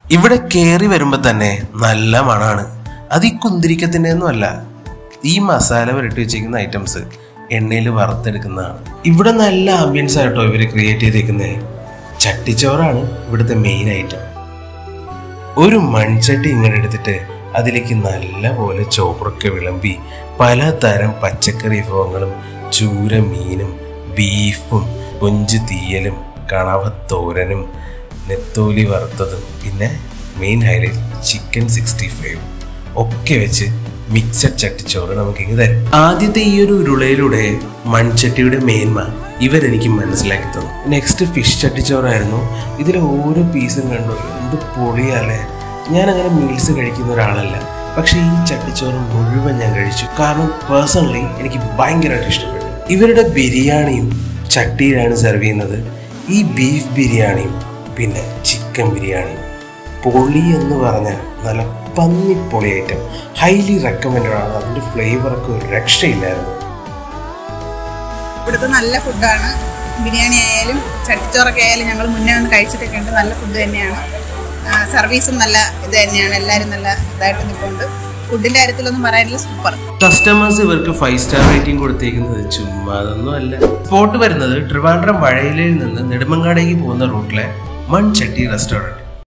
ഇവിടെ കയറി വരുമ്പോൾ തന്നെ നല്ല മണമാണ് അത് ഈ കുന്തിരിക്കത്തിൻ്റെ ഒന്നും അല്ല ഈ മസാല പുരട്ടി വെച്ചിരിക്കുന്ന ഐറ്റംസ് എണ്ണയിൽ വറുത്തെടുക്കുന്നതാണ് ഇവിടെ നല്ല ആംബിയൻസ് ആയിട്ടോ ഇവർ ക്രിയേറ്റ് ചെയ്തേക്കുന്നത് ചട്ടിച്ചോറാണ് ഇവിടുത്തെ മെയിൻ ഐറ്റം ഒരു മൺചട്ടി ഇങ്ങനെ എടുത്തിട്ട് അതിലേക്ക് നല്ല പോലെ ചോറൊക്കെ വിളമ്പി പലതരം പച്ചക്കറി വിഭവങ്ങളും ചൂര മീനും ബീഫും കൊഞ്ച് തീയലും കണവ തോരനും നെത്തോലി വറുത്തതും പിന്നെ main highlight chicken sixty five ഒക്കെ വെച്ച് മിക്സഡ് ചട്ടിച്ചോറ് നമുക്ക് ഇങ്ങ് തരും ആദ്യത്തെ ഈ ഒരു ഉരുളയിലൂടെ മൺചട്ടിയുടെ മേന്മ ഇവരെനിക്ക് മനസ്സിലാക്കി തന്നു നെക്സ്റ്റ് ഫിഷ് ചട്ടിച്ചോറായിരുന്നു ഇതിൽ ഓരോ പീസും കണ്ടു എന്ത് പൊളിയല്ലേ ഞാൻ അങ്ങനെ മീൽസ് കഴിക്കുന്ന ഒരാളല്ല പക്ഷേ ഈ ചട്ടിച്ചോറ് മുഴുവൻ ഞാൻ കഴിച്ചു കാരണം പേഴ്സണലി എനിക്ക് ഭയങ്കരമായിട്ട് ഇഷ്ടപ്പെട്ടു ഇവരുടെ ബിരിയാണിയും ചട്ടിയിലാണ് സെർവ് ചെയ്യുന്നത് ഈ ബീഫ് ബിരിയാണിയും പിന്നെ ചിക്കൻ ബിരിയാണിയും പൊളി എന്ന് പറഞ്ഞാൽ നല്ല പന്നിപ്പൊളി ഐറ്റം ഹൈലി റെക്കമെൻഡഡ് ആണ് അതിൻ്റെ ഫ്ലേവറൊക്കെ ഒരു രക്ഷയില്ലായിരുന്നു ഇവിടുത്തെ നല്ല ഫുഡാണ് ബിരിയാണി ആയാലും ചട്ടിച്ചോറൊക്കെ ആയാലും ഞങ്ങൾ മുന്നേ വന്ന് കഴിച്ചിട്ടൊക്കെ ഉണ്ട് നല്ല ഫുഡ് തന്നെയാണ് ആ, സർവീസും നല്ല ഇത് തന്നെയാണ് എല്ലാവരും നല്ല ഇതായിട്ട് നിൽക്കുന്നുണ്ട് ഫുഡിൻ്റെ കാര്യത്തിലൊന്നും പറയാനില്ല സൂപ്പർ കസ്റ്റമേഴ്സ് ഇവർക്ക് ഫൈവ് സ്റ്റാർ റേറ്റിംഗ് കൊടുത്തേക്കുന്നത് ചുമ്മാ അതൊന്നും അല്ല സ്പോട്ട് വരുന്നത് ട്രിവാൻഡ്രം വഴയിലയിൽ നിന്ന് നെടുമങ്ങാടേക്ക് പോകുന്ന റൂട്ടിലെ മൺചട്ടി റെസ്റ്റോറൻറ്റ്